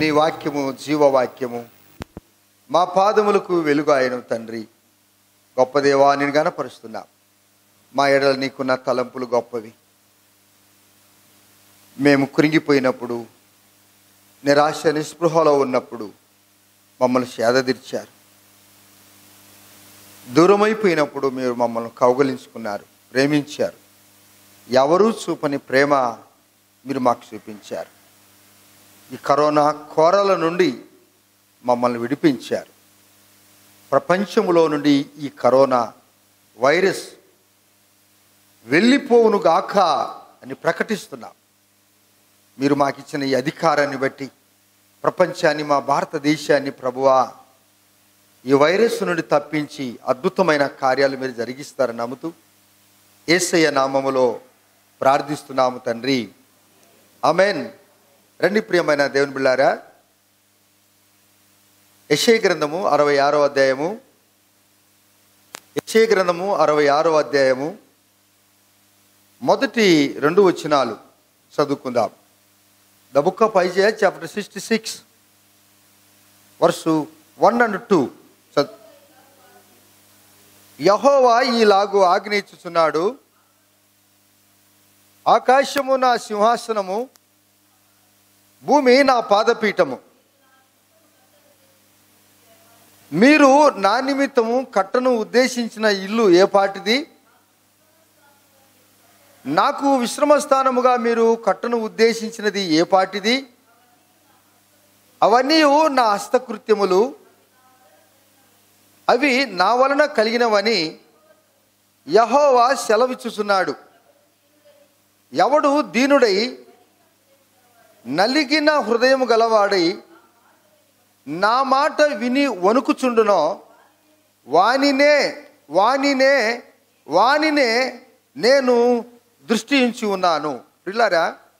నీ వాక్యము జీవవాక్యము మా పాదములకు వెలుగు ఆయన తండ్రి గొప్ప దేవా నేను గనపరుస్తున్నా మా ఎడల నీకున్న తలంపులు గొప్పవి మేము కృంగిపోయినప్పుడు నిరాశ నిస్పృహలో ఉన్నప్పుడు మమ్మల్ని సేదతీర్చారు దూరమైపోయినప్పుడు మీరు మమ్మల్ని కౌగలించుకున్నారు ప్రేమించారు ఎవరూ చూపని ప్రేమ మీరు మాకు చూపించారు ఈ కరోనా కోరల నుండి మమ్మల్ని విడిపించారు ప్రపంచంలో నుండి ఈ కరోనా వైరస్ వెళ్ళిపోవును గాక అని ప్రకటిస్తున్నాం మీరు మాకు ఇచ్చిన ఈ అధికారాన్ని బట్టి ప్రపంచాన్ని మా భారతదేశాన్ని ప్రభువా ఈ వైరస్ నుండి తప్పించి అద్భుతమైన కార్యాలు మీరు జరిగిస్తారని నమ్ముతూ ఏసయ్య నామములో ప్రార్థిస్తున్నాము తండ్రి అమెన్ రండి ప్రియమైన దేవుని బిళ్ళారా యశయ గ్రంథము అరవై ఆరో అధ్యాయము యశయ గ్రంథము అరవై ఆరో అధ్యాయము మొదటి రెండు వచనాలు చదువుకుందాం the book of Isaiah chapter sixty six verse one and two యహోవా ఈలాగు ఆజ్ఞయించుచున్నాడు ఆకాశము నా సింహాసనము భూమి నా పాదపీఠము మీరు నా నిమిత్తము కట్టను ఉద్దేశించిన ఇల్లు ఏ పాటిది నాకు విశ్రమ స్థానముగా మీరు కట్టను ఉద్దేశించినది ఏ పాటిది అవన్నీ నా హస్తకృత్యములు అవి నా వలన కలిగినవని యహోవా సెలవిచ్చుచున్నాడు ఎవడు దీనుడై నలిగిన హృదయం గలవాడై నా మాట విని వణుకుచుండునో వానినే వానినే వానినే నేను దృష్టి ఉంచి ఉన్నాను పిల్లారా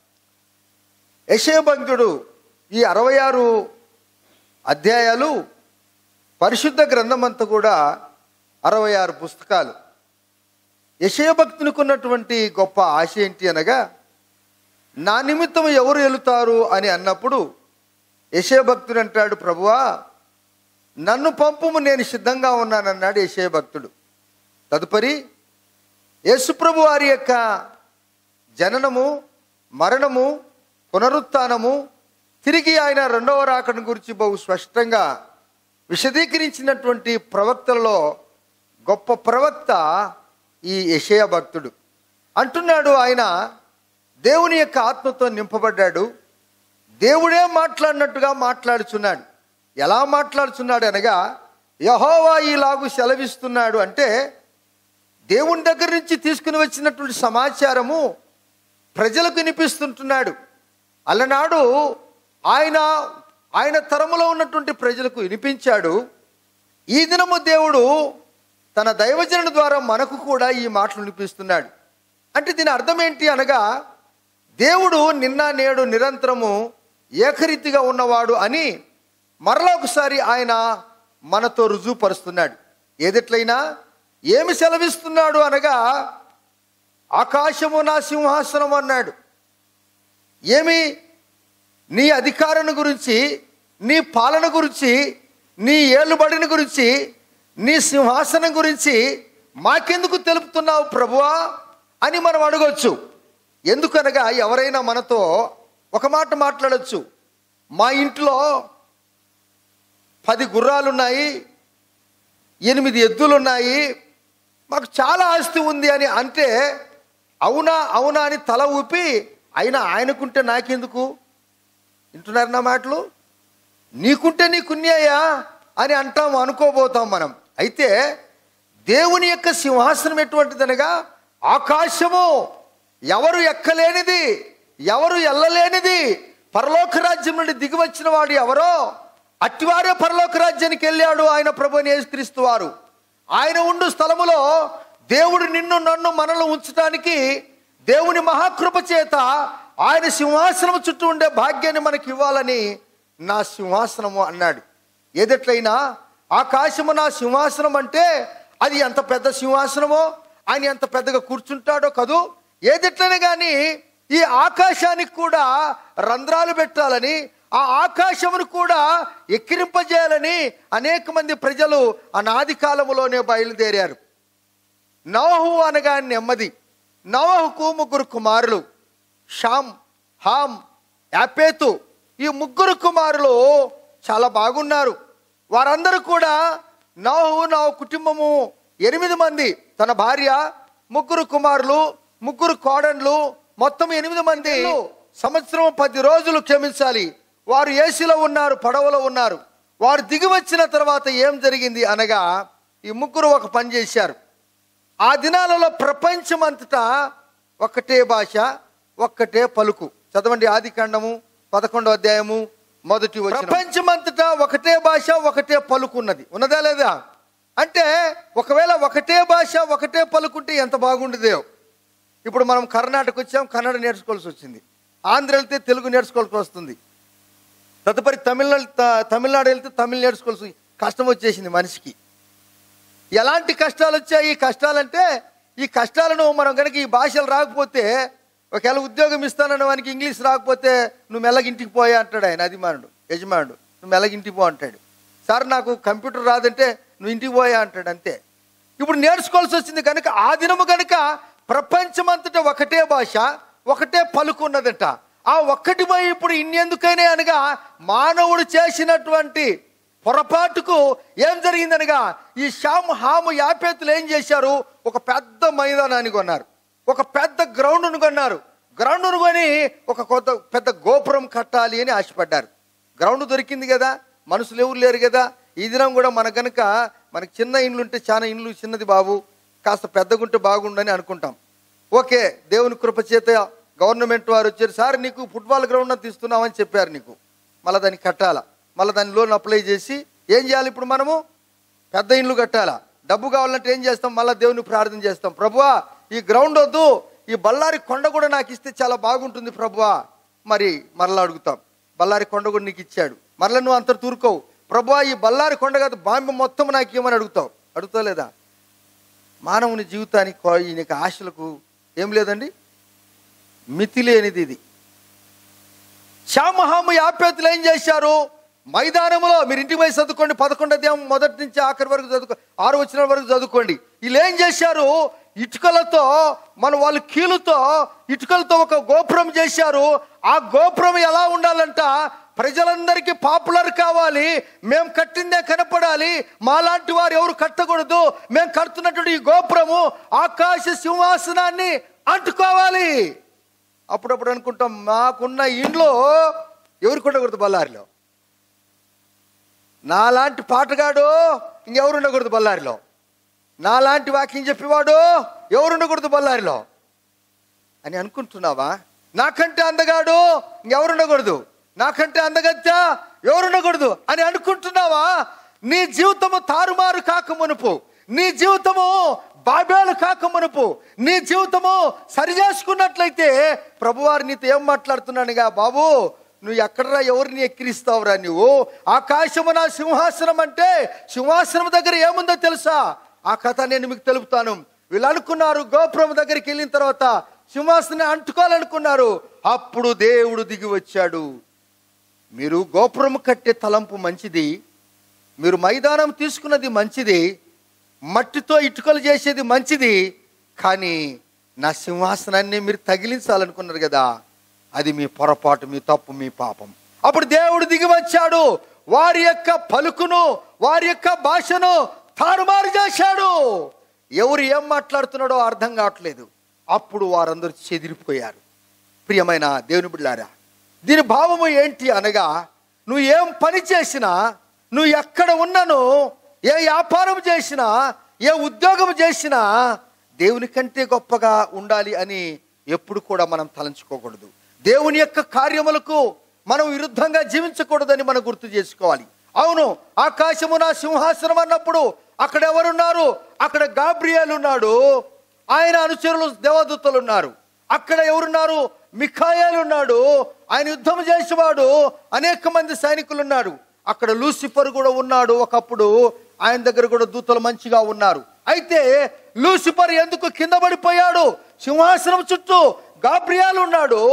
యశయభక్తుడు ఈ అరవై ఆరు అధ్యాయాలు పరిశుద్ధ గ్రంథం అంతా కూడా అరవై ఆరు పుస్తకాలు యశయభక్తునికి ఉన్నటువంటి గొప్ప ఆశ ఏంటి అనగా నా నిమిత్తం ఎవరు వెళుతారు అని అన్నప్పుడు యశయభక్తుడు అంటాడు ప్రభువా నన్ను పంపుము నేను సిద్ధంగా ఉన్నానన్నాడు యశయభక్తుడు తదుపరి యేసుప్రభు వారి యొక్క జననము మరణము పునరుత్నము తిరిగి ఆయన రెండవ రాకడ గురించి బహు స్పష్టంగా విశదీకరించినటువంటి ప్రవక్తలలో గొప్ప ప్రవక్త ఈ యషయ భక్తుడు అంటున్నాడు ఆయన దేవుని యొక్క ఆత్మతో నింపబడ్డాడు దేవుడే మాట్లాడినట్టుగా మాట్లాడుచున్నాడు ఎలా మాట్లాడుచున్నాడు అనగా యహోవా ఈలాగు సెలవిస్తున్నాడు అంటే దేవుని దగ్గర నుంచి తీసుకుని వచ్చినటువంటి సమాచారము ప్రజలకు వినిపిస్తుంటున్నాడు అలనాడు ఆయన ఆయన తరములో ఉన్నటువంటి ప్రజలకు వినిపించాడు ఈ దినము దేవుడు తన దైవజనుడి ద్వారా మనకు కూడా ఈ మాటలు వినిపిస్తున్నాడు అంటే దీని అర్థం ఏంటి అనగా దేవుడు నిన్న నేడు నిరంతరము ఏకరీతిగా ఉన్నవాడు అని మరలా ఒకసారి ఆయన మనతో రుజువుపరుస్తున్నాడు ఏదిట్లయినా ఏమి సెలవిస్తున్నాడు అనగా ఆకాశము నా సింహాసనం అన్నాడు ఏమి నీ అధికారం గురించి నీ పాలన గురించి నీ ఏలుబడిని గురించి నీ సింహాసనం గురించి మాకెందుకు తెలుపుతున్నావు ప్రభువా అని మనం అడగొచ్చు ఎందుకనగా ఎవరైనా మనతో ఒక మాట మాట్లాడచ్చు మా ఇంట్లో పది గుర్రాలున్నాయి ఎనిమిది ఎద్దులున్నాయి మాకు చాలా ఆస్తి ఉంది అని అంటే అవునా అవునా అని తల ఊపి అయినా ఆయనకుంటే నాకెందుకు వింటున్నారు నా మాటలు నీకుంటే నీకున్యాయా అని అంటాం అనుకోబోతాం మనం అయితే దేవుని యొక్క సింహాసనం ఎటువంటిదనగా ఆకాశము ఎవరు ఎక్కలేనిది ఎవరు ఎల్లలేనిది పరలోక రాజ్యం నుండి దిగి వచ్చిన వాడు ఎవరో అట్టివారే పరలోక రాజ్యానికి వెళ్ళాడు ఆయన ప్రభుని యేసుక్రీస్తు వారు ఆయన ఉండు స్థలములో దేవుడు నిన్ను నన్ను మనలో ఉంచడానికి దేవుని మహాకృప చేత ఆయన సింహాసనం చుట్టూ ఉండే భాగ్యాన్ని మనకి ఇవ్వాలని నా సింహాసనము అన్నాడు ఏదట్లయినా ఆకాశము నా సింహాసనం అంటే అది ఎంత పెద్ద సింహాసనమో ఆయన ఎంత పెద్దగా కూర్చుంటాడో కదూ ఏదిట్లనే కానీ ఈ ఆకాశానికి కూడా రంధ్రాలు పెట్టాలని ఆ ఆకాశమును కూడా ఎక్కిరింపజేయాలని అనేక మంది ప్రజలు అనాది కాలములోనే బయలుదేరారు నవహు అనగా నెమ్మది నవహుకు ముగ్గురు కుమారులు షామ్ హామ్ యాపేతు ఈ ముగ్గురు కుమారులు చాలా బాగున్నారు వారందరూ కూడా నవహు నవ కుటుంబము ఎనిమిది మంది తన భార్య ముగ్గురు కుమారులు ముగ్గురు కోడన్లు మొత్తం ఎనిమిది మంది సంవత్సరం పది రోజులు క్షమించాలి వారు ఏసీలో ఉన్నారు పడవలో ఉన్నారు వారు దిగి వచ్చిన తర్వాత ఏం జరిగింది అనగా ఈ ముగ్గురు ఒక పని చేశారు ఆ దినాలలో ప్రపంచమంతటా ఒక్కటే భాష ఒక్కటే పలుకు చదవండి ఆది కాండము పదకొండో అధ్యాయము మొదటి వచనం. ప్రపంచమంతటా ఒకటే భాష ఒకటే పలుకు ఉన్నది ఉన్నదా లేదా అంటే ఒకవేళ ఒకటే భాష ఒకటే పలుకుంటే ఎంత బాగుండేదో ఇప్పుడు మనం కర్ణాటక వచ్చాం కన్నడ నేర్చుకోవాల్సి వచ్చింది ఆంధ్ర వెళ్తే తెలుగు నేర్చుకోవాల్సి వస్తుంది తదుపరి తమిళనాడు త- తమిళనాడు వెళ్తే తమిళ్ నేర్చుకోవాల్సి కష్టం వచ్చేసింది మనిషికి ఎలాంటి కష్టాలు వచ్చాయి ఈ కష్టాలంటే ఈ కష్టాలను మనం కనుక ఈ భాషలు రాకపోతే ఒకవేళ ఉద్యోగం ఇస్తానన్న వానికి ఇంగ్లీష్ రాకపోతే నువ్వు మెల్లగా ఇంటికి పోయా అంటాడు ఆయన అధిమానుడు యజమానుడు నువ్వు మెల్లగా ఇంటికి పో అంటాడు సార్ నాకు కంప్యూటర్ రాదంటే నువ్వు ఇంటికి పోయా అంటాడు అంతే ఇప్పుడు నేర్చుకోవాల్సి వచ్చింది కనుక ఆ దినము కనుక ప్రపంచమంతటా ఒకటే భాష ఒకటే పలుకు ఉన్నదట ఆ ఒక్కటి పోయి ఇప్పుడు ఇన్నెందుకైనా అనగా మానవుడు చేసినటువంటి పొరపాటుకు ఏం జరిగిందనగా ఈ షాము హాము యాపేతులు ఏం చేశారు ఒక పెద్ద మైదానాన్ని కొన్నారు ఒక పెద్ద గ్రౌండ్ను కొన్నారు గ్రౌండ్ను కొని ఒక కొత్త పెద్ద గోపురం కట్టాలి అని ఆశపడ్డారు గ్రౌండ్ దొరికింది కదా మనుషులు ఎవరు లేరు కదా ఈ దినం కూడా మన కనుక మనకి చిన్న ఇండ్లు ఉంటే చాలా ఇండ్లు చిన్నది బాబు కాస్త పెద్దగుంటే బాగుండని అనుకుంటాం ఓకే దేవుని కృప చేత గవర్నమెంట్ వారు వచ్చారు సార్ నీకు ఫుట్బాల్ గ్రౌండ్ అంత ఇస్తున్నామని చెప్పారు నీకు మళ్ళీ దాన్ని కట్టాలా మళ్ళీ దాని లోన్ అప్లై చేసి ఏం చేయాలి ఇప్పుడు మనము పెద్ద ఇండ్లు కట్టాలా డబ్బు కావాలంటే ఏం చేస్తాం మళ్ళీ దేవుని ప్రార్థన చేస్తాం ప్రభువా ఈ గ్రౌండ్ వద్దు ఈ బళ్ళారి కొండ కూడా నాకు ఇస్తే చాలా బాగుంటుంది ప్రభువా మరి మరలా అడుగుతాం బళ్ళారి కొండ కూడా నీకు ఇచ్చాడు మరలా నువ్వు అంత తూరుకోవు ప్రభువా ఈ బళ్ళారి కొండ కాదు బాంబె మొత్తం నాకు ఇవ్వమని అడుగుతావు అడుగుతావు లేదా మానవుని జీవితానికి కో- ఈయనకి ఆశలకు ఏం లేదండి మితి లేనిది ఇది శ్యామహాము యాపేతులు ఏం చేశారు మైదానంలో మీరు ఇంటికి పోయి చదువుకోండి పదకొండు అధ్యాయం మొదటి నుంచి ఆఖరి వరకు చదువుకో ఆరు వచ్చిన వరకు చదువుకోండి వీళ్ళు ఏం చేశారు ఇటుకలతో మన వాళ్ళు కీలుతో ఇటుకలతో ఒక గోపురం చేశారు ఆ గోపురం ఎలా ఉండాలంట ప్రజలందరికీ పాపులర్ కావాలి మేము కట్టిందే కనపడాలి మాలాంటి వారు ఎవరు కట్టకూడదు మేము కడుతున్నటువంటి ఈ గోపురము ఆకాశ సింహాసనాన్ని అంటుకోవాలి అప్పుడప్పుడు అనుకుంటాం మాకున్న ఇంట్లో ఎవరు ఉండకూడదు బళ్ళారిలో నాలాంటి పాటగాడు ఇంకెవరు ఉండకూడదు బళ్ళారిలో నాలాంటి వాక్యం చెప్పేవాడు ఎవరు ఉండకూడదు బళ్ళారిలో అని అనుకుంటున్నావా నాకంటే అందగాడు ఇంకెవరు ఉండకూడదు నాకంటే అందగత్త ఎవరు ఉండకూడదు అని అనుకుంటున్నావా నీ జీవితము తారుమారు కాక మునుపు నీ జీవితము బాబేలు కాక మునుపు నీ జీవితము సరి చేసుకున్నట్లయితే ప్రభువారు నీతో ఏం మాట్లాడుతున్నానుగా బాబు నువ్వు ఎక్కడరా ఎవరిని ఎక్కిరిస్తావురా నువ్వు ఆకాశము నా సింహాసనం అంటే సింహాసనం దగ్గర ఏముందో తెలుసా ఆ కథ నేను మీకు తెలుపుతాను వీళ్ళు అనుకున్నారు గోపురం దగ్గరికి వెళ్ళిన తర్వాత సింహాసనం అంటుకోవాలనుకున్నారు అప్పుడు దేవుడు దిగి వచ్చాడు మీరు గోపురం కట్టే తలంపు మంచిది మీరు మైదానం తీసుకున్నది మంచిది మట్టితో ఇటుకలు చేసేది మంచిది కానీ నా సింహాసనాన్ని మీరు తగిలించాలనుకున్నారు కదా అది మీ పొరపాటు మీ తప్పు మీ పాపం అప్పుడు దేవుడు దిగి వచ్చాడు వారి యొక్క పలుకును వారి యొక్క భాషను తారుమారు చేశాడు ఎవరు ఏం మాట్లాడుతున్నాడో అర్థం కావట్లేదు అప్పుడు వారందరూ చెదిరిపోయారు ప్రియమైన దేవుని బిడ్డారా దీని భావము ఏంటి అనగా నువ్వు ఏం పని చేసినా నువ్వు ఎక్కడ ఉన్నను ఏ వ్యాపారం చేసినా ఏ ఉద్యోగం చేసినా దేవుని కంటే గొప్పగా ఉండాలి అని ఎప్పుడు కూడా మనం తలంచుకోకూడదు దేవుని యొక్క కార్యములకు మనం విరుద్ధంగా జీవించకూడదని మనం గుర్తు చేసుకోవాలి అవును ఆకాశము నా సింహాసనం అన్నప్పుడు అక్కడ ఎవరున్నారు అక్కడ గాబ్రియేల్ ఉన్నాడు ఆయన అనుచరులు దేవదూతలు ఉన్నారు అక్కడ ఎవరున్నారు మిఖాయేలు ఉన్నాడు ఆయన యుద్ధం చేసేవాడు అనేక మంది సైనికులు ఉన్నారు అక్కడ లూసిఫర్ కూడా ఉన్నాడు ఒకప్పుడు ఆయన దగ్గర కూడా దూతలు మంచిగా ఉన్నారు అయితే లూసిఫర్ ఎందుకు కింద పడిపోయాడు సింహాసనం చుట్టూ గాబ్రియాలు ఉన్నాడు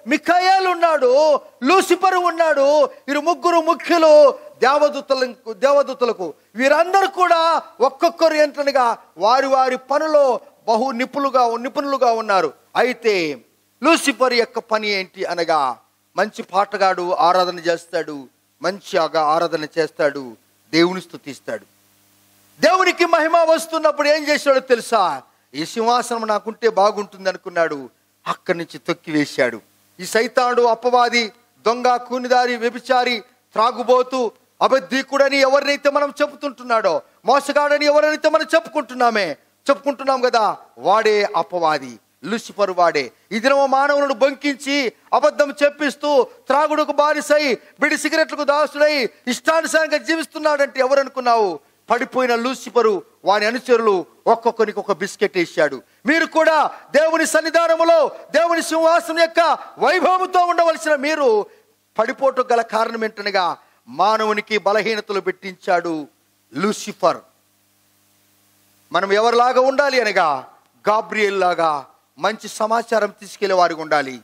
మిఖాయేలు ఉన్నాడు లూసిఫర్ ఉన్నాడు వీరు ముగ్గురు ముఖ్యులు దేవదూతలకు దేవదూతలకు వీరందరూ కూడా ఒక్కొక్కరు ఏంటనగా వారి వారి పనిలో బహు నిపుణులుగా నిపుణులుగా ఉన్నారు అయితే లూసిఫర్ యొక్క పని ఏంటి అనగా మంచి పాటగాడు ఆరాధన చేస్తాడు మంచిగా ఆరాధన చేస్తాడు దేవుని స్తుతిస్తాడు దేవునికి మహిమ వస్తున్నప్పుడు ఏం చేశాడో తెలుసా ఈ సింహాసనం నాకుంటే బాగుంటుంది అనుకున్నాడు అక్కడి నుంచి తొక్కివేశాడు ఈ సైతానుడు అపవాది దొంగ కూనిదారి వ్యభిచారి త్రాగుబోతు అబద్ధీకుడని ఎవరినైతే మనం చెప్పుతుంటున్నాడో మోసగాడని ఎవరినైతే మనం చెప్పుకుంటున్నామే చెప్పుకుంటున్నాం కదా వాడే అపవాది లూసిఫర్ వాడే ఈ దినము మానవులను బొంకించి అబద్ధం చెప్పిస్తూ త్రాగుడుకు బానిసై బిడి సిగరెట్లకు దాసుడై ఇష్టానుసారంగా జీవిస్తున్నాడంటే ఎవరు అనుకున్నావు పడిపోయిన లూసిఫరు వాని అనుచరులు ఒక్కొక్కరికి ఒక బిస్కెట్ వేశాడు మీరు కూడా దేవుని సన్నిధానములో దేవుని సింహాసనం యొక్క వైభవముతో ఉండవలసిన మీరు పడిపోటు గల కారణం ఏంటనగా మానవునికి బలహీనతలు పెట్టించాడు లూసిఫర్ మనం ఎవరిలాగా ఉండాలి అనగా గాబ్రియల్ లాగా మంచి సమాచారం తీసుకెళ్లే వారికి ఉండాలి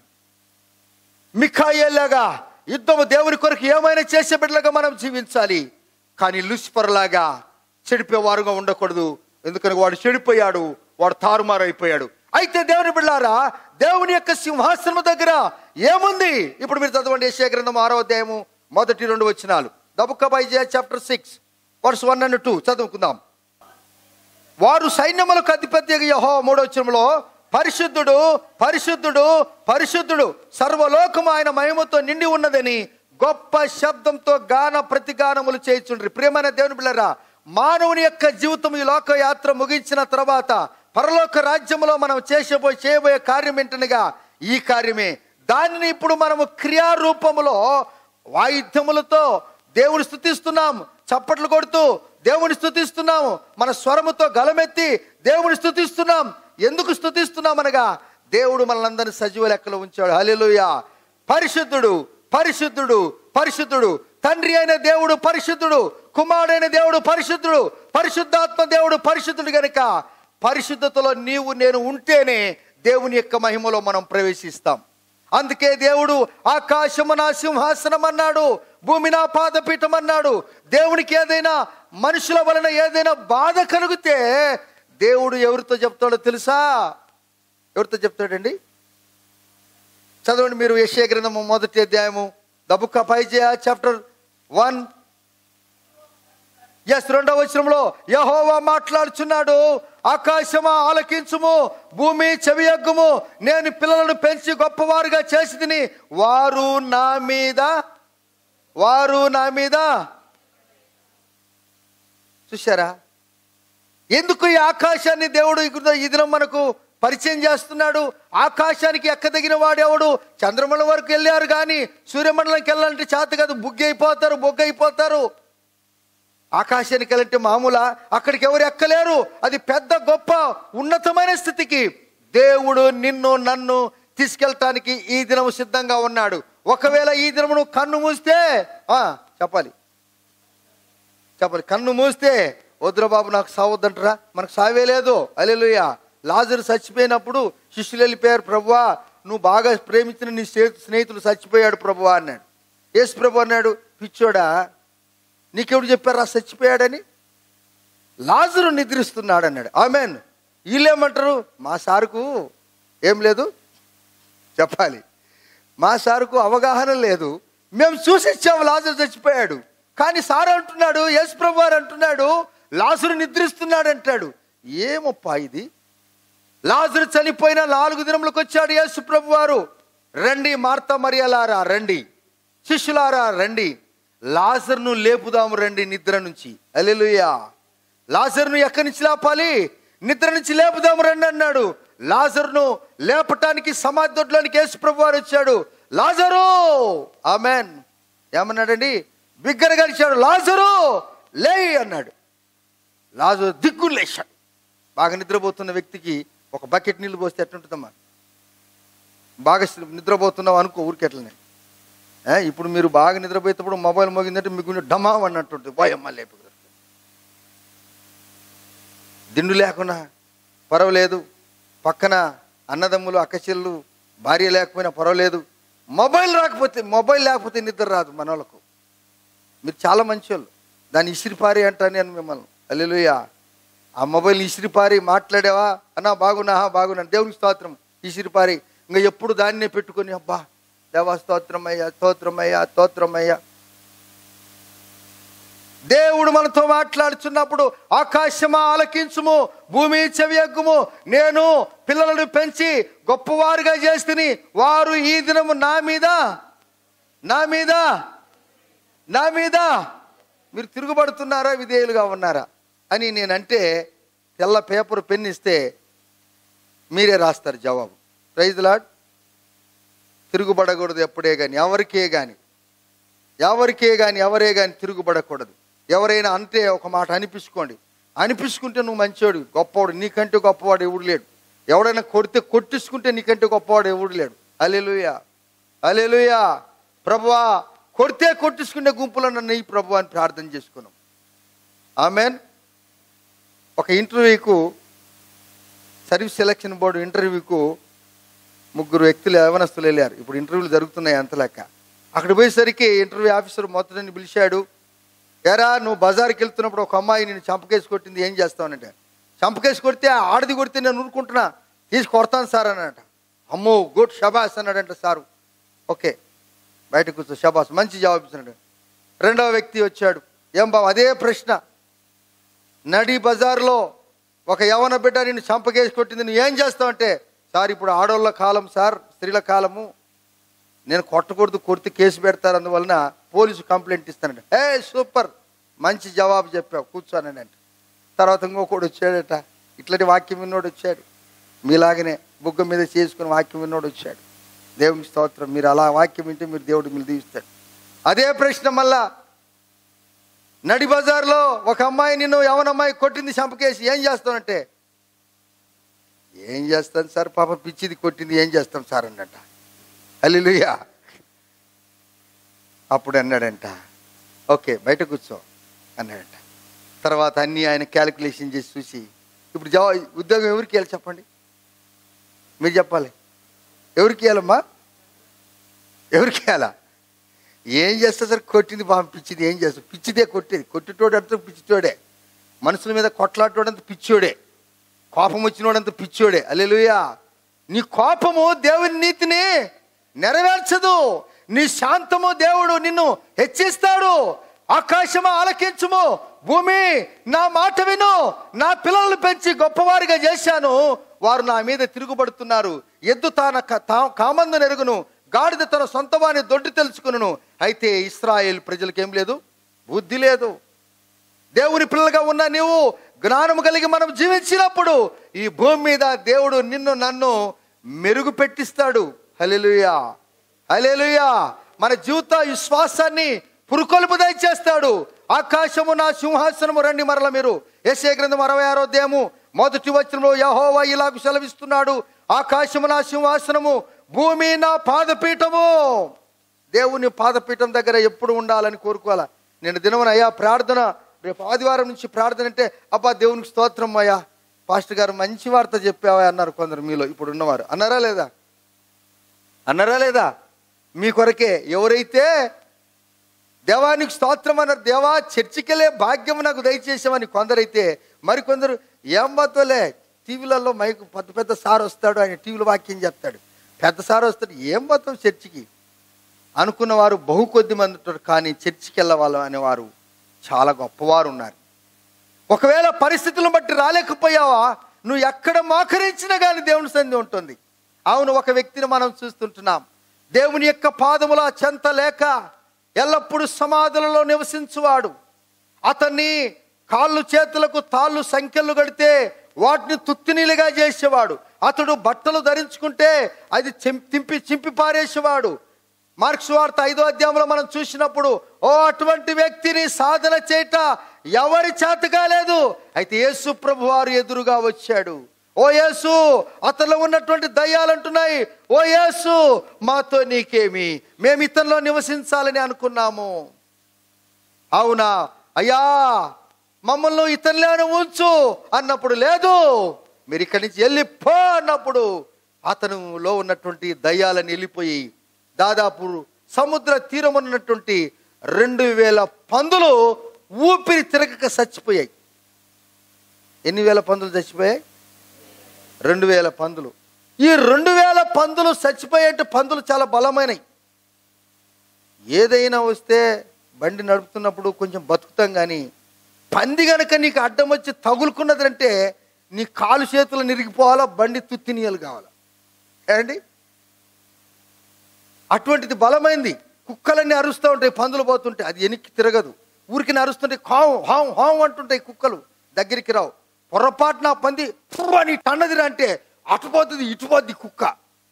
మిఖాయేల్లాగా యుద్ధము దేవుని కొరకు ఏమైనా చేసే బిడ్డలుగా మనం జీవించాలి కానీ లూసిఫర్ లాగా చెడిపోయేవారుగా ఉండకూడదు ఎందుకని వాడు చెడిపోయాడు వాడు తారుమారైపోయాడు అయితే దేవుని బిడ్డారా దేవుని యొక్క సింహాసనం దగ్గర ఏముంది ఇప్పుడు మీరు చదవండి యెషయా గ్రంథం ఆరో అధ్యాయము మొదటి రెండు వచ్చినాలు the book Isaiah chapter six verse one and two చదువుకుందాం వారు సైన్యములకు అధిపతి యహో మూడవచనంలో పరిశుద్ధుడు పరిశుద్ధుడు పరిశుద్ధుడు సర్వలోకము ఆయన మహిమతో నిండి ఉన్నదని గొప్ప శబ్దంతో గాన ప్రతిగానములు చేయుచుండ్రి ప్రియమైన దేవుని బిళ్ళరా మానవుని యొక్క జీవితం ఈ లోక యాత్ర ముగించిన తర్వాత పరలోక రాజ్యములో మనం చేసేబోయే చేయబోయే కార్యం ఏంటనగా ఈ కార్యమే దానిని ఇప్పుడు మనము క్రియారూపములో వాయిద్యములతో దేవుని స్థుతిస్తున్నాం చప్పట్లు కొడుతూ దేవుని స్థుతిస్తున్నాము మన స్వరముతో గలమెత్తి దేవుని స్థుతిస్తున్నాం ఎందుకు స్థుతిస్తున్నాం అనగా దేవుడు మనలందరినీ సజీవ లెక్కలో ఉంచాడు హల్లెలూయా పరిశుద్ధుడు పరిశుద్ధుడు పరిశుద్ధుడు తండ్రి అయిన దేవుడు పరిశుద్ధుడు కుమారుడైన దేవుడు పరిశుద్ధుడు పరిశుద్ధాత్మ దేవుడు పరిశుద్ధుడు గనుక పరిశుద్ధతలో నీవు నేను ఉంటేనే దేవుని యొక్క మహిమలో మనం ప్రవేశిస్తాం అందుకే దేవుడు ఆకాశము నా సింహాసనం అన్నాడు భూమి నా పాదపీఠం అన్నాడు దేవునికి ఏదైనా మనుషుల వలన ఏదైనా బాధ కలిగితే దేవుడు ఎవరితో చెప్తాడో తెలుసా ఎవరితో చెప్తాడండి చదవండి మీరు యశ్య గ్రంథము మొదటి అధ్యాయము దబుక్క పైజయ చాప్టర్ వన్ ఎస్ రెండవ వచనంలో యహోవా మాట్లాడుచున్నాడు ఆకాశమా ఆలకించుము భూమి చెవియగ్గుము నేను పిల్లలను పెంచి గొప్పవారుగా చేసి తిని వారు నా మీద వారు నా మీద చూశారా ఎందుకు ఈ ఆకాశాన్ని దేవుడు ఈ- ఈ దినం మనకు పరిచయం చేస్తున్నాడు ఆకాశానికి ఎక్కదగిన వాడెవడు చంద్రమండలం వరకు వెళ్ళారు కానీ సూర్యమండలంకి వెళ్ళాలంటే చేత కాదు బుగ్గి అయిపోతారు బొగ్గు అయిపోతారు ఆకాశానికి వెళ్ళంటే మామూలా అక్కడికి ఎవరు ఎక్కలేరు అది పెద్ద గొప్ప ఉన్నతమైన స్థితికి దేవుడు నిన్ను నన్ను తీసుకెళ్ళటానికి ఈ దినము సిద్ధంగా ఉన్నాడు ఒకవేళ ఈ దినము నువ్వు కన్ను మూస్తే ఆ, చెప్పాలి చెప్పాలి కన్ను మూస్తే వద్దురా బాబు నాకు సావద్దంటరా మనకు సావే లేదు అలెలుయ లాజరు చచ్చిపోయినప్పుడు శిష్యులు వెళ్ళిపోయారు ప్రభువా నువ్వు బాగా ప్రేమించిన నీ స్నే- స్నేహితులు చచ్చిపోయాడు ప్రభువా అన్నాడు యేసు ప్రభు అన్నాడు పిచ్చోడా నీకెవడు చెప్పారా చచ్చిపోయాడని లాజరు నిద్రిస్తున్నాడు అన్నాడు ఆమెన్ వీళ్ళేమంటారు మా సారుకు ఏం లేదు చెప్పాలి మా సారుకు అవగాహన లేదు మేము చూసి ఇచ్చాము లాజరు చచ్చిపోయాడు కానీ సార్ అంటున్నాడు యేసు ప్రభు వారు అంటున్నాడు లాజరు నిద్రిస్తున్నాడు అంటాడు ఏమప్పా ఇది లాజరు చనిపోయిన నాలుగు దినములకు వచ్చాడు యేసు ప్రభు వారు రండి మార్త మరియలారా రండి శిష్యులారా రండి లాజర్ను లేపుదాము రండి నిద్ర నుంచి అలెలుయా లాజర్ను ఎక్కడి నుంచి లేపాలి నిద్ర నుంచి లేపుదాము రండి అన్నాడు లాజర్ను లేపటానికి సమాధి దొడ్లోనికి యేసు ప్రభు వారు వచ్చాడు లాజరు ఆమెన్ ఏమన్నాడండి బిగ్గర గడిచాడు లాజరు లే అన్నాడు లాజరు దిగ్గులు లేచాడు బాగా నిద్రపోతున్న వ్యక్తికి ఒక బకెట్ నీళ్ళు పోస్తే ఎట్లుంటుందమ్మా బాగా నిద్రపోతున్నావు అనుకో ఊరికెట్లనే ఏ, ఇప్పుడు మీరు బాగా నిద్రపోయేటప్పుడు మొబైల్ మోగిందంటే మీకు డమా అన్నట్టుంటుంది పోయమ్మ లేపు దిండు లేకున్నా పర్వాలేదు పక్కన అన్నదమ్ములు అక్కచెల్లు భార్య లేకపోయినా పర్వాలేదు మొబైల్ రాకపోతే మొబైల్ లేకపోతే నిద్ర రాదు మన వాళ్ళకు మీరు చాలా మంచోళ్ళు దాన్ని ఇసిరిపారి అంటాను నేను మిమ్మల్ని అల్లెలుయ్యా ఆ మొబైల్ ఇసిరిపారి మాట్లాడావా అన్నా బాగున్నా "ఆ, బాగున్నాను దేవునికి స్తోత్రం ఇసిరిపారి ఇంకా ఎప్పుడు దాన్నే పెట్టుకొని అబ్బా దేవా స్తోత్రం అయ్యా స్తోత్రం అయ్యా స్తోత్రం అయ్యా దేవుడు మనతో మాట్లాడుచున్నప్పుడు ఆకాశమా ఆలకించుము భూమి చెవియగ్గుము నేను పిల్లలను పెంచి గొప్పవారుగా చేస్తుని వారు ఈ దినము నా మీద నా మీద నా మీద మీరు తిరుగుబడుతున్నారా విధేయులుగా ఉన్నారా అని నేనంటే తెల్ల పేపర్ పెన్ ఇస్తే మీరే రాస్తారు జవాబు ప్రైజ్ లాడ్ తిరుగుబడకూడదు ఎప్పుడే కానీ ఎవరికే కానీ ఎవరికే కానీ ఎవరే కానీ తిరుగుబడకూడదు ఎవరైనా అంటే ఒక మాట అనిపించుకోండి అనిపించుకుంటే నువ్వు మంచోడు గొప్పవాడు నీకంటే గొప్పవాడు ఎవడు లేడు ఎవడైనా కొడితే కొట్టించుకుంటే నీకంటే గొప్పవాడు ఎవడు లేడు అలెలుయా అలెలుయా ప్రభువా కొడితే కొట్టించుకునే గుంపులో నన్ను ఈ ప్రభు అని ప్రార్థన చేసుకున్నాం ఆమెన్ ఒక ఇంటర్వ్యూకు సర్వీస్ సెలక్షన్ బోర్డు ఇంటర్వ్యూకు ముగ్గురు వ్యక్తులు యవనస్తులు వెళ్ళారు ఇప్పుడు ఇంటర్వ్యూలు జరుగుతున్నాయి అంత లెక్క అక్కడ పోయేసరికి ఇంటర్వ్యూ ఆఫీసర్ మొత్తం పిలిచాడు ఎరా నువ్వు బజార్కి వెళ్తున్నప్పుడు ఒక అమ్మాయి నేను చంపకేసి కొట్టింది ఏం చేస్తావనంటే చంపకేసి కొడితే ఆడది కొడితే నేను ఊరుకుంటున్నా తీసి కొడతాను సార్ అన్నట అమ్మో గుడ్ షబాస్ అన్నాడంట సారు ఓకే బయట కూర్చో షబాస్ మంచి జవాబు ఇస్తున్నాడు రెండవ వ్యక్తి వచ్చాడు ఏం బావ అదే ప్రశ్న నడి బజార్లో ఒక యవన బిడ్డ నిన్ను చంపకేసి కొట్టింది నువ్వు ఏం చేస్తావంటే సార్ ఇప్పుడు ఆడోళ్ళ కాలం సార్ స్త్రీల కాలము నేను కొట్టకూడదు కొడితే కేసు పెడతారు అందువలన పోలీసు కంప్లైంట్ ఇస్తానండి ఏ సూపర్ మంచి జవాబు చెప్పావు కూర్చోనండి అంటే తర్వాత ఇంకొకడు వచ్చాడట ఇట్లాంటి వాక్యం విన్నోడు వచ్చాడు మీలాగనే బుగ్గ మీద చేసుకుని వాక్యం విన్నోడు వచ్చాడు దేవుని స్తోత్రం మీరు అలా వాక్యం వింటే మీరు దేవుడు మీరు దీవిస్తాడు అదే ప్రశ్న మళ్ళా నడి బజార్లో ఒక అమ్మాయి నిన్ను ఎవనమ్మాయి కొట్టింది చంపకేసి ఏం చేస్తానంటే ఏం చేస్తాను సార్ పాప పిచ్చిది కొట్టింది ఏం చేస్తాం సార్ అన్నట అల్లిలుయ్యా అప్పుడు అన్నాడంట ఓకే బయట కూర్చో అన్నాడంట తర్వాత అన్నీ ఆయన క్యాలిక్యులేషన్ చేసి చూసి ఇప్పుడు జవా ఉద్యోగం ఎవరికి ఇవ్వాలి చెప్పండి మీరు చెప్పాలి ఎవరికి ఇవ్వాలమ్మా ఎవరికి ఇవ్వాలా ఏం చేస్తా సార్ కొట్టింది పాపం పిచ్చిది ఏం చేస్తా పిచ్చిదే కొట్టేది కొట్టేటోడు అంతా పిచ్చితోడే మనుషుల మీద కొట్లాటోడంత పిచ్చోడే కోపం వచ్చినోడంత పిచ్చోడే అల్లెలుయా నీ కోపము దేవుని నీతిని నెరవేర్చదు నీ శాంతము దేవుడు నిన్ను హెచ్చిస్తాడు ఆకాశము ఆలకించుము భూమి నా మాట విను నా పిల్లలను పెంచి గొప్పవారిగా చేశాను వారు నా మీద తిరుగుబడుతున్నారు ఎద్దు తాన క- తా- కామందు నెరుగును గాడిద తన సొంత వాని దొడ్డు తెలుసుకును అయితే ఇస్రాయేల్ ప్రజలకు ఏం లేదు బుద్ధి లేదు దేవుని పిల్లలుగా ఉన్న నీవు జ్ఞానము కలిగి మనం జీవించినప్పుడు ఈ భూమి మీద దేవుడు నిన్ను నన్ను మెరుగు పెట్టిస్తాడు హలెలుయా హలెలుయా మన జీవిత విశ్వాసాన్ని పురుకొలుపు దయచేస్తాడు ఆకాశము నా సింహాసనము రండి మరల మీరు ఏసే గ్రంథం అరవై ఆరో దేము మొదటి వచనంలో యహోవా ఇలాగ సెలవిస్తున్నాడు ఆకాశము నా సింహాసనము భూమి నా పాదపీఠము దేవుని పాదపీఠం దగ్గర ఎప్పుడు ఉండాలని కోరుకోవాలా నేను దినమున అయ్యా ప్రార్థన రేపు ఆదివారం నుంచి ప్రార్థన అంటే అబ్బా దేవునికి స్తోత్రం అయ్యా పాస్టర్ గారు మంచి వార్త చెప్పావా అన్నారు కొందరు మీలో ఇప్పుడు ఉన్నవారు అన్నారా లేదా అన్నారా లేదా మీ కొరకే ఎవరైతే దేవానికి స్తోత్రం అన్నారు దేవా చర్చికెళ్ళే భాగ్యం నాకు దయచేసామని కొందరైతే మరికొందరు ఏం బతలే టీవీలలో మైకు పెద్ద పెద్ద సార్ వస్తాడు ఆయన టీవీలో వాక్యం చెప్తాడు పెద్ద సార్ వస్తాడు ఏం బతం చర్చికి అనుకున్న వారు బహు కొద్ది మంది ఉంటారు కానీ చర్చికి వెళ్ళవాళ్ళు అనేవారు చాలా గొప్పవారు ఉన్నారు ఒకవేళ పరిస్థితులను బట్టి రాలేకపోయావా నువ్వు ఎక్కడ మోకరించినా కానీ దేవుని సంధి ఉంటుంది అవును ఒక వ్యక్తిని మనం చూస్తుంటున్నాం దేవుని యొక్క పాదముల చెంత లేక ఎల్లప్పుడూ సమాధులలో నివసించువాడు అతన్ని కాళ్ళు చేతులకు తాళ్ళు సంఖ్యలు కడితే వాటిని తుత్తినీలుగా చేసేవాడు అతడు బట్టలు ధరించుకుంటే అది చెం- తింపి చింపి పారేసేవాడు మార్క్స్ వార్త ఐదో అధ్యాయంలో మనం చూసినప్పుడు ఓ అటువంటి వ్యక్తిని సాధన చేయట ఎవరి చేత కాలేదు అయితే యేసు ప్రభు వారు ఎదురుగా వచ్చాడు ఓ యేసు అతనిలో ఉన్నటువంటి దయ్యాలు అంటున్నాయి ఓ యేసు మాతో నీకేమి మేము ఇతనిలో నివసించాలని అనుకున్నాము అవునా అయ్యా మమ్మల్ని ఇతనిలోనే ఉంచు అన్నప్పుడు లేదు మీరు ఇక్కడి నుంచి వెళ్ళిపో అన్నప్పుడు అతనులో ఉన్నటువంటి దయ్యాలను వెళ్ళిపోయి దాదాపు సముద్ర తీరం ఉన్నటువంటి రెండు వేల పందులు ఊపిరి తిరగక చచ్చిపోయాయి ఎన్ని వేల పందులు చచ్చిపోయాయి రెండు వేల పందులు ఈ రెండు వేల పందులు చచ్చిపోయేట్టు పందులు చాలా బలమైనవి ఏదైనా వస్తే బండి నడుపుతున్నప్పుడు కొంచెం బతుకుతాం కానీ పంది గనక నీకు అడ్డం వచ్చి తగులుకున్నదంటే నీ కాలు చేతులు నిరిగిపోవాలా బండి తుత్తినీయలు కావాలా ఏమండి అటువంటిది బలమైంది కుక్కలన్నీ అరుస్తూ ఉంటాయి పందులు పోతుంటే అది వెనక్కి తిరగదు ఊరికి అరుస్తుంటే కావు హాం హాం అంటుంటాయి కుక్కలు దగ్గరికి రావు పొరపాటున ఆ పంది ఫు అని టన్నదిరా అంటే అటుపోతుంది ఇటుపోద్ది కుక్క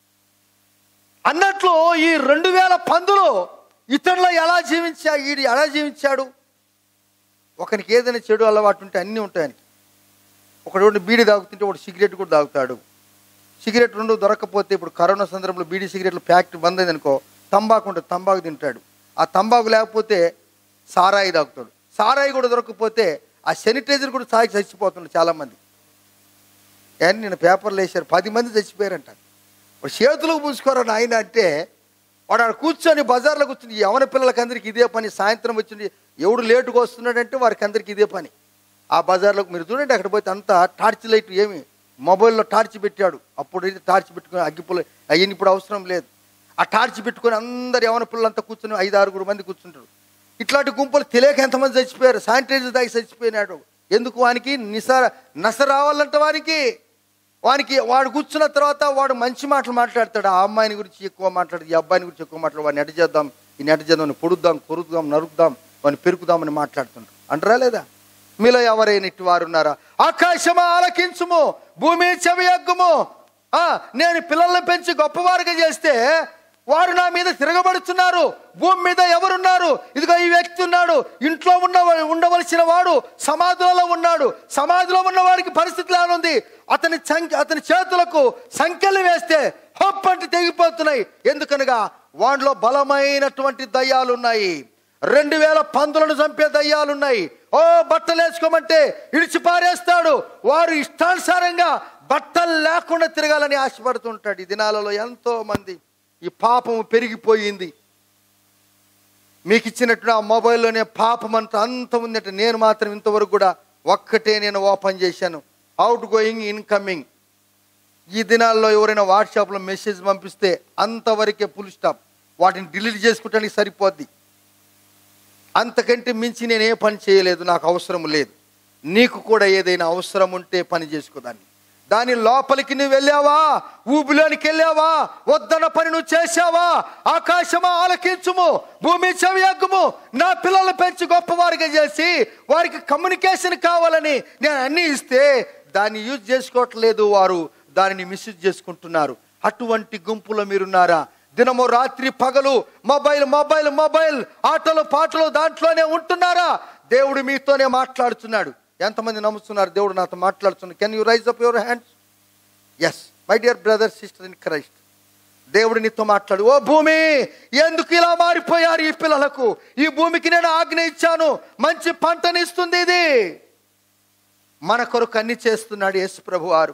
అన్నట్లు ఈ రెండు వేల పందులు ఇతరులో ఎలా జీవించా ఈడు ఎలా జీవించాడు ఒకనికి ఏదైనా చెడు అలవాటు ఉంటే అన్నీ ఉంటాయి ఆయనకి ఒకడు ఒకడు బీడి తాగుతుంటే ఒకడు సిగరెట్ కూడా తాగుతాడు సిగరెట్ రెండు దొరకకపోతే ఇప్పుడు కరోనా సందర్భంలో బీడీ సిగరెట్లు ఫ్యాక్టరీ బంద్ అయింది అనుకో తంబాకు ఉంటుంది తంబాకు తింటాడు ఆ తంబాకు లేకపోతే సారాయి తాగుతాడు సారాయి కూడా దొరకకపోతే ఆ శానిటైజర్ కూడా తాగి చచ్చిపోతున్నాడు చాలామంది అని నేను పేపర్లు వేశారు పది మంది చచ్చిపోయారంట వాడు చేతులకు పూసుకోరా నాయన అంటే వాడు ఆడ కూర్చొని బజార్లో కూర్చుని యవన పిల్లలకి అందరికి ఇదే పని సాయంత్రం వచ్చింది ఎవడు లేటుగా వస్తున్నాడంటే వారికి అందరికి ఇదే పని ఆ బజార్లోకి మీరు చూడండి అక్కడ పోతే అంతా టార్చ్ లైట్ ఏమి మొబైల్లో టార్చ్ పెట్టాడు అప్పుడు అయితే టార్చ్ పెట్టుకుని అగ్గిపుల్ల అయ్యింది ఇప్పుడు అవసరం లేదు ఆ టార్చ్ పెట్టుకొని అందరు యవన పిల్లలంతా కూర్చొని ఐదు ఆరుగురు మంది కూర్చుంటారు ఇట్లాంటి గుంపులు తెలియక ఎంతమంది చచ్చిపోయారు శానిటైజర్ దాగి చచ్చిపోయినాడు ఎందుకు వానికి నిస నస రావాలంట వానికి వానికి వాడు కూర్చున్న తర్వాత వాడు మంచి మాటలు మాట్లాడతాడు ఆ అమ్మాయిని గురించి ఎక్కువ మాట్లాడు ఈ అబ్బాయిని గురించి ఎక్కువ మాట్లాడు వాడిని ఎట చేద్దాం ఈ నెట చేద్దాం వాడిని పొడుద్దాం కొరుకుదాం నరుకుదాం వాడిని పెరుకుదామని మాట్లాడుతుంటారు అంటారా లేదా మీలో ఎవరైనా ఇటు వారు ఉన్నారా ఆకాశమా ఆలకించుము భూమి చెవి ఎగ్గుము ఆ, నేను పిల్లల్ని పెంచి గొప్పవారుగా చేస్తే వారు నా మీద తిరగబడుతున్నారు భూమి మీద ఎవరున్నారు ఇదిగో ఈ వ్యక్తి ఉన్నాడు ఇంట్లో ఉన్న ఉండవలసిన వాడు సమాధిలో ఉన్నాడు సమాధిలో ఉన్న వాడికి పరిస్థితి ఉంది అతని సంఖ్య అతని చేతులకు సంఖ్యలు వేస్తే హొప్ అంటే తెగిపోతున్నాయి ఎందుకనగా వాడిలో బలమైనటువంటి దయ్యాలు ఉన్నాయి రెండు వేల పందులను చంపే దయ్యాలున్నాయి ఓ బట్టలు వేసుకోమంటే ఇడిచి పారేస్తాడు వారు ఇష్టానుసారంగా బట్టలు లేకుండా తిరగాలని ఆశపడుతుంటాడు ఈ దినాలలో ఎంతో మంది ఈ పాపము పెరిగిపోయింది మీకు ఇచ్చినట్టు ఆ మొబైల్లోనే పాపం అంత అంత ఉందంటే నేను మాత్రం ఇంతవరకు కూడా ఒక్కటే నేను ఓపెన్ చేశాను అవుట్ గోయింగ్ ఇన్కమింగ్ ఈ దినాల్లో ఎవరైనా వాట్సాప్లో మెసేజ్ పంపిస్తే అంతవరకే ఫుల్ స్టాప్ వాటిని డిలీట్ చేసుకోవటానికి సరిపోద్ది అంతకంటే మించి నేను ఏ పని చేయలేదు నాకు అవసరం లేదు నీకు కూడా ఏదైనా అవసరం ఉంటే పని చేసుకోదాన్ని దాని లోపలికి నువ్వు వెళ్ళావా ఊబిలోనికి వెళ్ళావా వద్దన్న పని నువ్వు చేశావా ఆకాశమా ఆలకించుము భూమి చెవి ఎగ్గుము నా పిల్లలు పెంచి గొప్పవారిగా చేసి వారికి కమ్యూనికేషన్ కావాలని నేను అన్ని ఇస్తే దాన్ని యూజ్ చేసుకోవట్లేదు వారు దానిని మిస్యూజ్ చేసుకుంటున్నారు అటువంటి గుంపులో మీరున్నారా దినము రాత్రి పగలు మొబైల్ మొబైల్ మొబైల్ ఆటలు పాటలు దాంట్లోనే ఉంటున్నారా దేవుడు మీతోనే మాట్లాడుతున్నాడు ఎంతమంది నమ్ముతున్నారు దేవుడు నాతో మాట్లాడుతున్నాడు can you raise up your hands yes my dear brother sister in Christ దేవుడు నీతో మాట్లాడు ఓ భూమి ఎందుకు ఇలా మారిపోయారు ఈ పిల్లలకు ఈ భూమికి నేను ఆజ్ఞ ఇచ్చాను మంచి పంటనిస్తుంది ఇది మన కొరకు అన్ని చేస్తున్నాడు యేసు ప్రభు వారు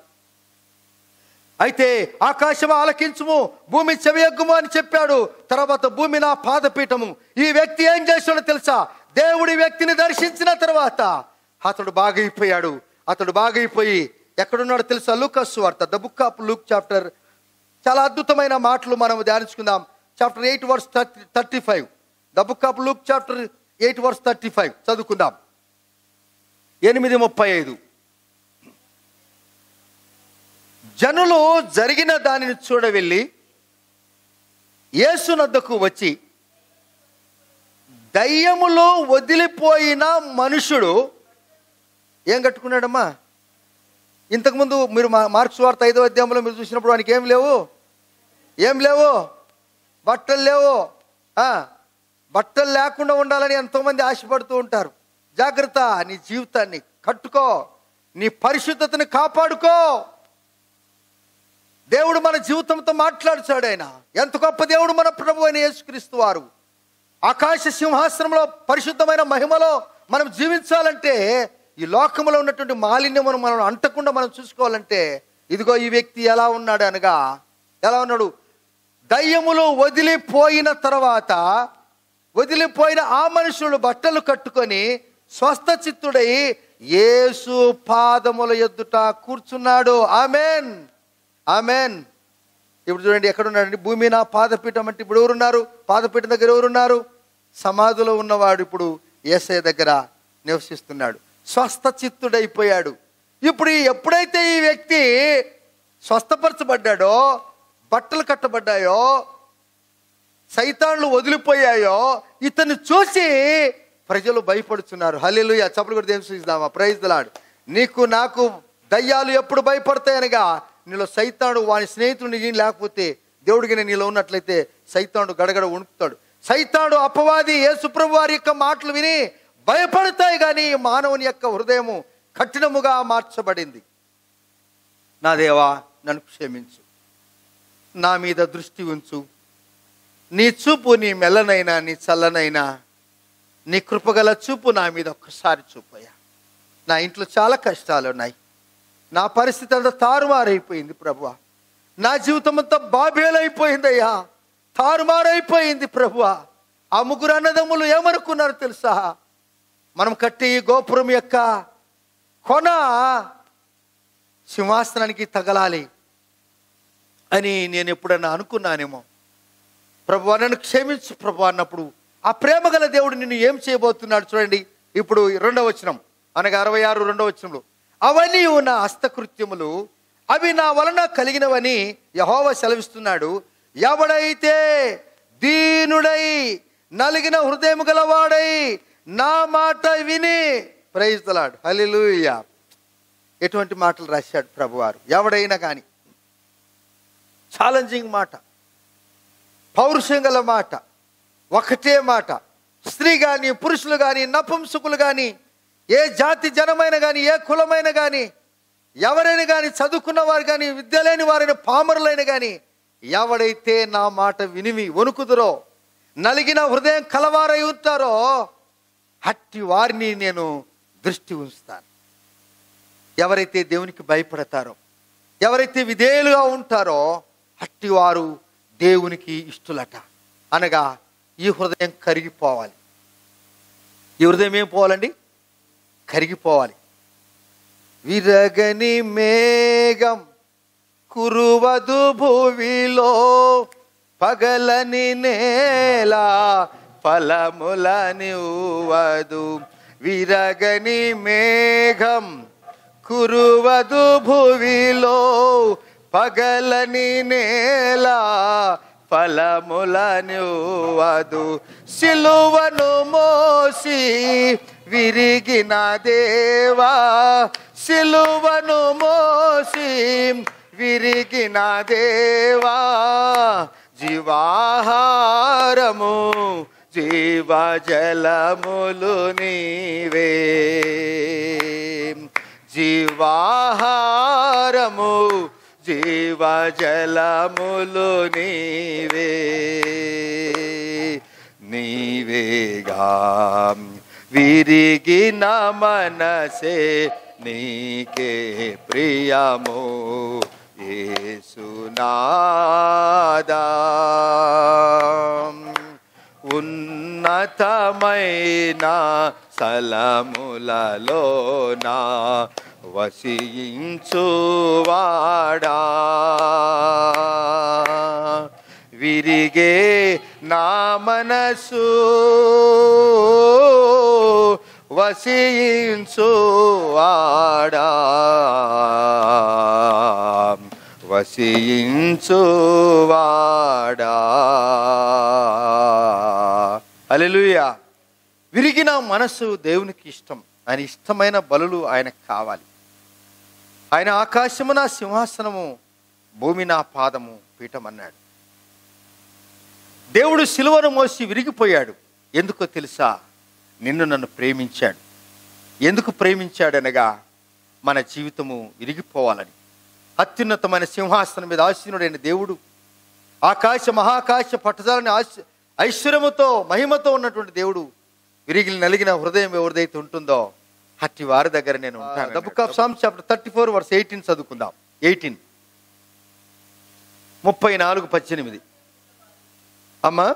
అయితే ఆకాశం ఆలకించుము భూమి చెవియగ్గుము అని చెప్పాడు తర్వాత భూమి నా పాదపీఠము ఈ వ్యక్తి ఏం చేశాడో తెలుసా దేవుడి వ్యక్తిని దర్శించిన తర్వాత అతడు బాగైపోయాడు అతడు బాగైపోయి ఎక్కడున్నాడో తెలుసా లూకస్ వార్త the book of Luke chapter చాలా అద్భుతమైన మాటలు మనం ధ్యానించుకుందాం chapter eight verse thirty thirty five the book of Luke chapter eight verse thirty five చదువుకుందాం ఎనిమిది ముప్పై ఐదు జనులు జరిగిన దానిని చూడవెళ్ళి యేసునద్దకు వచ్చి దయ్యములో వదిలిపోయిన మనుషుడు ఏం కట్టుకున్నాడమ్మా ఇంతకుముందు మీరు మా మార్క్స్ వార్త ఐదో అధ్యాయంలో మీరు చూసినప్పుడు వానికి ఏం లేవు ఏం లేవు బట్టలు లేవు ఆ, బట్టలు లేకుండా ఉండాలని ఎంతోమంది ఆశపడుతూ ఉంటారు జాగ్రత్త నీ జీవితాన్ని కట్టుకో నీ పరిశుద్ధతని కాపాడుకో దేవుడు మన జీవితంతో మాట్లాడుచాడు ఆయన ఎంత గొప్ప దేవుడు మన ప్రభు అయిన యేసుక్రీస్తు వారు ఆకాశ సింహాసనంలో పరిశుద్ధమైన మహిమలో మనం జీవించాలంటే ఈ లోకంలో ఉన్నటువంటి మాలిన్యమును మనం అంటకుండా మనం చూసుకోవాలంటే ఇదిగో ఈ వ్యక్తి ఎలా ఉన్నాడు అనగా ఎలా ఉన్నాడు దయ్యములు వదిలిపోయిన తర్వాత వదిలిపోయిన ఆ మనుషులు బట్టలు కట్టుకొని స్వస్థ చిత్తుడై యేసు పాదముల ఎద్దుట కూర్చున్నాడు ఆమెన్ ఆమెన్ ఇప్పుడు చూడండి ఎక్కడున్నాడండి భూమి నా పాదపీఠం అంటే ఇప్పుడు ఎవరున్నారు పాదపీఠం దగ్గర ఎవరున్నారు సమాధిలో ఉన్నవాడు ఇప్పుడు ఏసఐ దగ్గర నివసిస్తున్నాడు స్వస్థ చిత్తుడైపోయాడు ఇప్పుడు ఈ- ఎప్పుడైతే ఈ వ్యక్తి స్వస్థపరచబడ్డాడో బట్టలు కట్టబడ్డాయో సైతాన్లు వదిలిపోయాయో ఇతన్ని చూసి ప్రజలు భయపడుతున్నారు హల్లెలూయ చప్పలు కూడా దేవుని చూద్దామా ప్రైజ్ దలాడు నీకు నాకు దయ్యాలు ఎప్పుడు భయపడతాయనగా నీలో సైతాడు వాని స్నేహితుడు నీ లేకపోతే దేవుడికి నీలో ఉన్నట్లయితే సైతాడు గడగడ ఉణుకుతాడు సైతాడు అపవాది యేసుప్రభు వారి యొక్క మాటలు విని భయపడతాయి కానీ మానవుని యొక్క హృదయము కఠినముగా మార్చబడింది నా దేవా నన్ను క్షమించు నా మీద దృష్టి ఉంచు నీ చూపు నీ మెల్లనైనా నీ చల్లనైనా నీ కృపగల చూపు నా మీద ఒక్కసారి చూపయ్యా నా ఇంట్లో చాలా కష్టాలు ఉన్నాయి నా పరిస్థితి అంతా తారుమారైపోయింది ప్రభువా నా జీవితం అంతా బాబేలైపోయిందయ్యా తారుమారైపోయింది ప్రభువా ఆ ముగ్గురు అన్నదమ్ములు ఏమనుకున్నారు తెలుసా మనం కట్టే ఈ గోపురం యొక్క కొన సింహాసనానికి తగలాలి అని నేను ఎప్పుడన్నా అనుకున్నానేమో ప్రభు నన్ను క్షమించు ప్రభు అన్నప్పుడు ఆ ప్రేమ గల దేవుడు నిన్ను ఏం చేయబోతున్నాడు చూడండి ఇప్పుడు రెండవ వచనం అనగా అరవై ఆరు రెండవ వచనంలో అవన్నీ నా హస్తకృత్యములు అవి నా వలన కలిగినవని యహోవ సెలవిస్తున్నాడు ఎవడైతే దీనుడై నలిగిన హృదయం గలవాడై నా మాట విని ప్రైజ్లాడు హల్లెలూయా ఎటువంటి మాటలు రాశాడు ప్రభువారు ఎవడైనా కానీ ఛాలెంజింగ్ మాట పౌరుషం గల మాట ఒకటే మాట స్త్రీ కానీ పురుషులు కానీ నపుంసకులు కానీ ఏ జాతి జనమైన కానీ ఏ కులమైన కానీ ఎవరైనా కానీ చదువుకున్న వారు కానీ విద్య లేని వారైన పామరులైన కానీ ఎవడైతే నా మాట వినివి వణుకుదురో నలిగిన హృదయం కలవారై ఉంటారో అట్టి వారిని నేను దృష్టి ఉంచుతాను ఎవరైతే దేవునికి భయపడతారో ఎవరైతే విధేయులుగా ఉంటారో అట్టి వారు దేవునికి ఇష్టలట అనగా ఈ హృదయం కరిగిపోవాలి ఈ హృదయం ఏం పోవాలండి కరిగిపోవాలి విరగని మేఘం కురువదు భూమిలో పగలని నేల ఫలములనివ్వదు విరగని మేఘం కురువదు భువిలో పగలని నేల ఫలములనివ్వదు సిలువను మోసి విరిగిన దేవా సిలువను మోసి విరిగిన దేవా జీవాహారము జీవజలములు నీవే జీవాహారము జీవజలములు నీవే నీవేగా విరిగిన మనసే నీకే ప్రియము ఏసునాదా ఉన్నతమైన సలములలోన వసించువాడా విరిగే నా మనసు వసించువాడా వసించువాడా అలెలుయా విరిగిన మనసు దేవునికి ఇష్టం ఆయన ఇష్టమైన బలులు ఆయనకు కావాలి ఆయన ఆకాశము నా సింహాసనము భూమి నా పాదము పీఠం అన్నాడు దేవుడు సిలువను మోసి విరిగిపోయాడు ఎందుకో తెలుసా నిన్ను నన్ను ప్రేమించాడు ఎందుకు ప్రేమించాడనగా మన జీవితము విరిగిపోవాలని అత్యున్నతమైన సింహాసనం మీద ఆసీనుడైన దేవుడు ఆకాశ మహాకాశ పట్టదాలని ఆశ ఐశ్వర్యముతో మహిమతో ఉన్నటువంటి దేవుడు విరిగిలి నలిగిన హృదయం ఎవరిదైతే ఉంటుందో అట్టి వారి దగ్గర నేను ఉంటాను the book of Psalms chapter thirty four verse eighteen చదువుకుందాం ఎయిటీన్ ముప్పై నాలుగు పద్దెనిమిది అమ్మా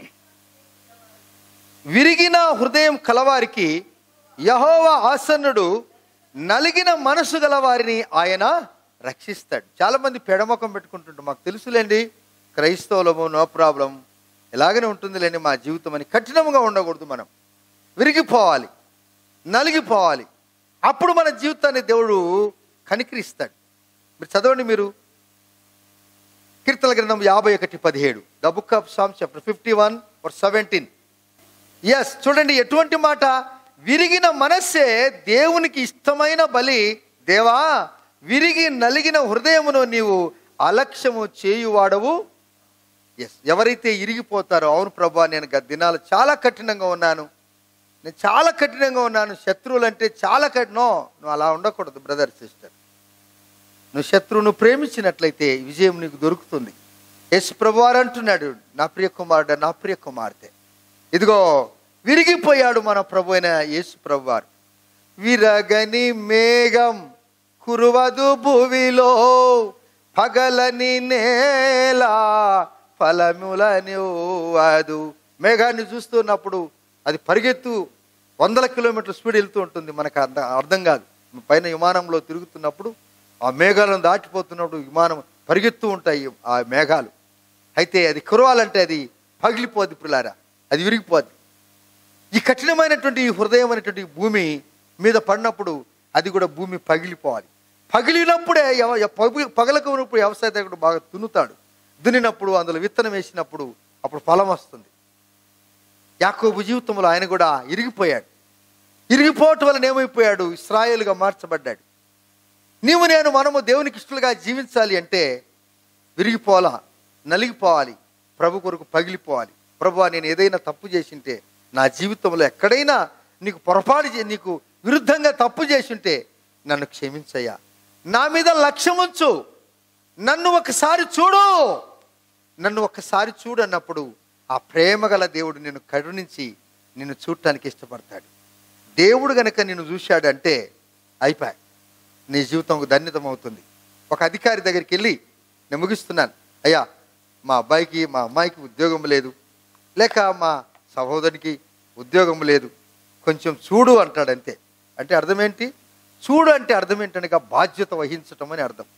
విరిగిన హృదయం కలవారికి యహోవా ఆసన్నుడు నలిగిన మనసు గల వారిని ఆయన రక్షిస్తాడు చాలా మంది పెడమొఖం పెట్టుకుంటుంటారు మాకు తెలుసులేండి క్రైస్తవులము నో ప్రాబ్లం ఎలాగనే ఉంటుందిలేండి మా జీవితం అని కఠినంగా ఉండకూడదు మనం విరిగిపోవాలి నలిగిపోవాలి అప్పుడు మన జీవితాన్ని దేవుడు కనికరిస్తాడు మీరు చదవండి మీరు కీర్తన గ్రంథం యాభై ఒకటి పదిహేడు the book of Psalms chapter fifty one for seventeen yes చూడండి ఎటువంటి మాట విరిగిన మనస్సే దేవునికి ఇష్టమైన బలి దేవా విరిగి నలిగిన హృదయమును నీవు అలక్ష్యము చేయువాడవు ఎస్ ఎవరైతే ఇరిగిపోతారో అవును ప్రభా నేను గత దినాలు చాలా కఠినంగా ఉన్నాను నేను చాలా కఠినంగా ఉన్నాను శత్రువులు అంటే చాలా కఠినం నువ్వు అలా ఉండకూడదు బ్రదర్ సిస్టర్ నువ్వు శత్రువును ప్రేమించినట్లయితే విజయం నీకు దొరుకుతుంది యేసు ప్రభువారు అంటున్నాడు నా ప్రియ కుమారుడు నా ప్రియ కుమార్తె ఇదిగో విరిగిపోయాడు మన ప్రభు అయిన యేసు ప్రభువారు విరగని మేఘం కురువదు భువిలో పగలని నేల ఫలములనివ్వదు మేఘాన్ని చూస్తున్నప్పుడు అది పరిగెత్తు వందల కిలోమీటర్ల స్పీడ్ వెళ్తూ ఉంటుంది మనకు అర్థం అర్థం కాదు పైన విమానంలో తిరుగుతున్నప్పుడు ఆ మేఘాలను దాటిపోతున్నప్పుడు విమానం పరిగెత్తూ ఉంటాయి ఆ మేఘాలు అయితే అది కురవాలంటే అది పగిలిపోద్ది పిల్లారా అది విరిగిపోద్ది ఈ కఠినమైనటువంటి ఈ హృదయం అనేటువంటి ఈ భూమి మీద పడినప్పుడు అది కూడా భూమి పగిలిపోవాలి పగిలినప్పుడే ఎవ- ఎ- పగి- పగలకున్నప్పుడు వ్యవసాయదారుడు బాగా దున్నుతాడు దున్నినప్పుడు అందులో విత్తనం వేసినప్పుడు అప్పుడు ఫలం వస్తుంది యాకోబు జీవితంలో ఆయన కూడా ఇరిగిపోయాడు ఇరిగిపోవటం వలన ఏమైపోయాడు ఇస్రాయేలుగా మార్చబడ్డాడు నీవు నేను మనము దేవునికి ఇష్టలుగా జీవించాలి అంటే విరిగిపోవాలా నలిగిపోవాలి ప్రభు కొరకు పగిలిపోవాలి ప్రభు నేను ఏదైనా తప్పు చేసింటే నా జీవితంలో ఎక్కడైనా నీకు పొరపాటు చే నీకు విరుద్ధంగా తప్పు చేసింటే నన్ను క్షమించయ్యా నా మీద లక్ష్యం ఉంచు నన్ను ఒకసారి చూడు నన్ను ఒకసారి చూడు అన్నప్పుడు ఆ ప్రేమ గల దేవుడు నిన్ను కరుణించి నిన్ను చూడటానికి ఇష్టపడతాడు దేవుడు గనక నిన్ను చూశాడంటే అయిపోయా నీ జీవితం ఒక ధన్యతం అవుతుంది ఒక అధికారి దగ్గరికి వెళ్ళి నేను ముగిస్తున్నాను అయ్యా మా అబ్బాయికి మా అమ్మాయికి ఉద్యోగం లేదు లేక మా సహోదరునికి ఉద్యోగం లేదు కొంచెం చూడు అంటాడు అంతే అంటే అర్థం ఏంటి చూడు అంటే అర్థం ఏంటనగా బాధ్యత వహించటం అని అర్థం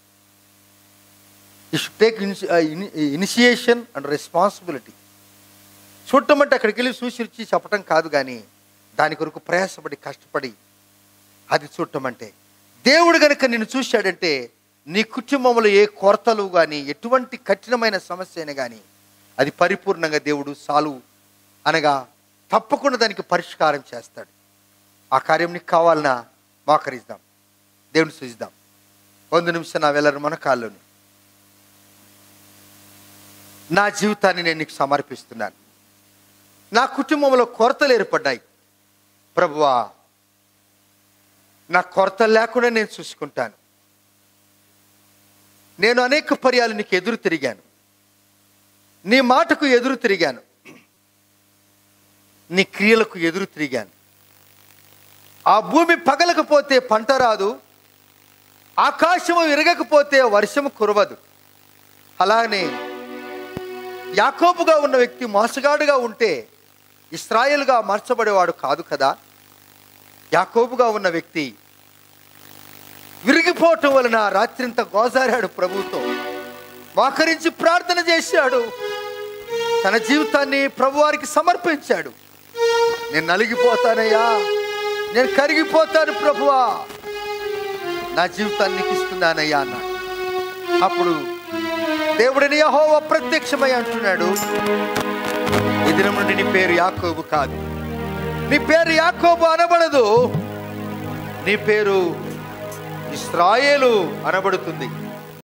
he should take initiation and responsibility చూడటం అంటే అక్కడికి వెళ్ళి చూసి రుచి చెప్పటం కాదు కానీ దాని కొరకు ప్రయాసపడి కష్టపడి అది చూడటం అంటే దేవుడు గనుక నిన్ను చూశాడంటే నీ కుటుంబంలో ఏ కొరతలు కానీ ఎటువంటి కఠినమైన సమస్య అయినా కానీ అది పరిపూర్ణంగా దేవుడు సాలు అనగా తప్పకుండా దానికి పరిష్కారం చేస్తాడు ఆ కార్యం నీకు కావాలన్నా మోకరిద్దాం దేవుని సూచిద్దాం వంద నిమిషం నా వెళ్ళరు మన కాళ్ళలోని నా జీవితాన్ని నేను నీకు సమర్పిస్తున్నాను నా కుటుంబంలో కొరతలు ఏర్పడ్డాయి ప్రభువా నా కొరత లేకుండా నేను చూసుకుంటాను నేను అనేక పర్యాలు నీకు ఎదురు తిరిగాను నీ మాటకు ఎదురు తిరిగాను నీ క్రియలకు ఎదురు తిరిగాను ఆ భూమి పగలకపోతే పంట రాదు ఆకాశము విరగకపోతే వర్షము కురవదు అలానే యాకోబుగా ఉన్న వ్యక్తి మోసగాడుగా ఉంటే ఇస్రాయేల్గా మార్చబడేవాడు కాదు కదా యాకోబుగా ఉన్న వ్యక్తి విరిగిపోవటం వలన రాత్రింత గోజారాడు ప్రభుతో వాకరించి ప్రార్థన చేశాడు తన జీవితాన్ని ప్రభువారికి సమర్పించాడు నేను నలిగిపోతానయ్యా నేను కరిగిపోతాను ప్రభువా నా జీవితాన్ని నీకు ఇస్తున్నానయ్యా అన్నాడు అప్పుడు దేవుడిని యహోవ ప్రత్యక్షమై అంటున్నాడు ఈ దినం నుండి నీ పేరు యాకోబు కాదు నీ పేరు యాకోబు అనబడదు నీ పేరు ఇస్రాయేలు అనబడుతుంది